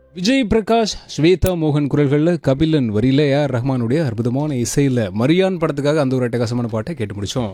விஜய் பிரகாஷ் ஸ்வேதா மோகன் குரல்களில் கபிலன் வரியில ஏஆர் ரஹ்மானுடைய அற்புதமான இசையில் மரியான் படத்துக்காக அந்த ஒரு அட்டகாசமான பாட்டை கேட்டு முடிச்சோம்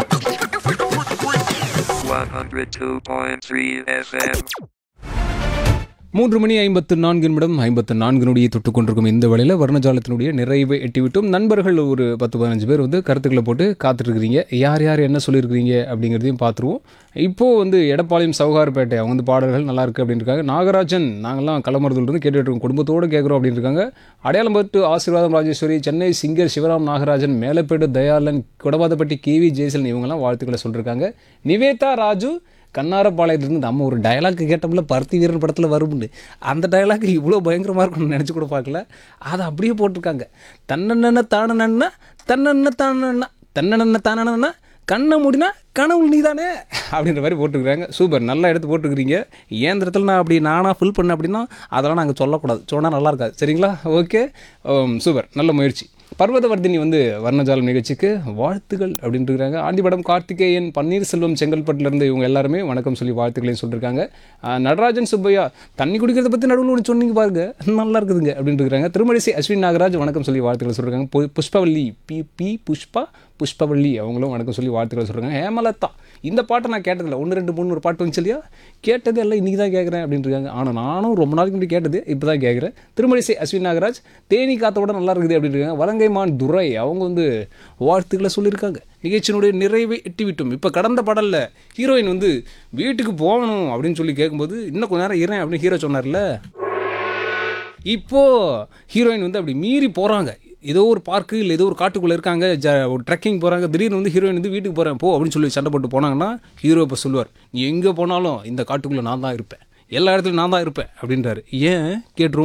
102.3 FM. மூன்று மணி ஐம்பத்து நான்கு நிமிடம் ஐம்பத்து நான்கு நொடியை தொட்டுக் கொண்டிருக்கும் இந்த வேளையில் வர்ணஜாலத்தினுடைய நிறைவை எட்டிவிட்டும் நண்பர்கள் ஒரு பத்து பதினஞ்சு பேர் வந்து கருத்துக்களை போட்டு காத்துட்ருக்கிறீங்க யார் யார் என்ன சொல்லியிருக்கிறீங்க அப்படிங்கிறதையும் பார்த்துருவோம் இப்போது வந்து எடப்பாளையம் சவுகார்பேட்டை அவங்க வந்து பாடல்கள் நல்லா இருக்குது அப்படின்னு இருக்காங்க நாகராஜன் நாங்கள்லாம் களமரத்துலேருந்து கேட்டுட்டு இருக்கோம் குடும்பத்தோடு கேட்குறோம் அப்படின்னு இருக்காங்க Adaiyalampattu Asirvatham Rajeshwari Chennai singer Sivaram Nagarajan Melappedu Dayalan Kudapathappatti KV Jayasalan இவங்கெல்லாம் வாழ்த்துக்களை சொல்லியிருக்காங்க நிவேதா ராஜு கண்ணாரப்பாளையத்துலேருந்து நம்ம ஒரு டயலாக் கேட்டோம்ல பருத்தி வீரன் படத்தில் வரும்னு அந்த டயலாக் இவ்வளோ பயங்கரமாக இருக்கும்னு நினச்சி கூட பார்க்கல அதை அப்படியே போட்டிருக்காங்க தன்னண்ண தானண்ணா தன்னண்ண தானண்ணா தன்னண்ண தானண்ணா கண்ணை மூடினா கனவு நீதானே அப்படின்ற மாதிரி போட்டுருக்குறாங்க சூப்பர் நல்லா எடுத்து போட்டுருக்கிறீங்க ஏன் இடத்துல நான் அப்படி நானாக ஃபில் பண்ணேன் அப்படின்னா அதெல்லாம் நாங்கள் சொல்லக்கூடாது சொன்னால் நல்லா இருக்காது சரிங்களா ஓகே சூப்பர் நல்ல முயற்சி பர்வதவர்தினி வந்து வர்ணஜாலம் நிகழ்ச்சிக்கு வாழ்த்துகள் அப்படின்ட்டு இருக்காங்க ஆண்டிபடம் கார்த்திகேயன் பன்னீர்செல்வம் செங்கல்பட்டுலேருந்து இவங்க எல்லாருமே வணக்கம் சொல்லி வாழ்த்துக்களையும் சொல்லியிருக்காங்க ஆஹ் நடராஜன் சுப்பையா தண்ணி குடிக்கிறத பற்றி நடுவில் ஒன்று சொன்னீங்க பாருங்க நல்லா இருக்குதுங்க அப்படின்ட்டு இருக்காங்க திருமணிசை அஸ்வின் நாகராஜ் வணக்கம் சொல்லி வாழ்த்துக்களை சொல்லியிருக்காங்க பு- புஷ்பவல்லி பி பி புஷ்பா புஷ்பவல்லி அவங்களும் வணக்கம் சொல்லி வாழ்த்துக்களை சொல்கிறாங்க ஹேமலதா இந்த பாட்டை நான் கேட்டதில்ல ஒன்று ரெண்டு மூணு ஒரு பாட்டு வந்துச்சு இல்லையா கேட்டது எல்லாம் இன்றைக்கி தான் கேட்குறேன் அப்படின்ட்டு இருக்காங்க ஆனால் நானும் ரொம்ப நாளைக்கு முன்னாடி கேட்டது இப்போ தான் கேட்குறேன் திருமணிசை அஸ்வின் நாகராஜ் தேனி காத்தோட நல்லா இருக்குது அப்படின்ட்டு இருக்காங்க வலங்கைமான் துரை அவங்க வந்து வாழ்த்துக்களை சொல்லியிருக்காங்க நிகழ்ச்சியினுடைய நிறைவை எட்டிவிட்டோம் இப்போ கடந்த பாடலில் ஹீரோயின் வந்து வீட்டுக்கு போகணும் அப்படின்னு சொல்லி கேட்கும்போது இன்னும் கொஞ்ச நேரம் இரேன் அப்படின்னு ஹீரோ சொன்னார்ல இப்போ ஹீரோயின் வந்து அப்படி மீறி போகிறாங்க ஏதோ ஒரு பார்க்கு இல்லை ஏதோ ஒரு காட்டுக்குள்ளே இருக்காங்க ஜ ஒரு ட்ரெக்கிங் போகிறாங்க திடீர்னு வந்து ஹீரோயின் வந்து வீட்டுக்கு போகிறேன் போ அப்படின்னு சொல்லி சண்டை போட்டு போனாங்கன்னா ஹீரோ இப்போ சொல்லுவார் நீ எங்கே போனாலும் இந்த காட்டுக்குள்ளே நான் தான் இருப்பேன் எல்லா இடத்துலையும் நான் தான் இருப்பேன் அப்படின்றாரு ஏன் கேட்டுருவோம்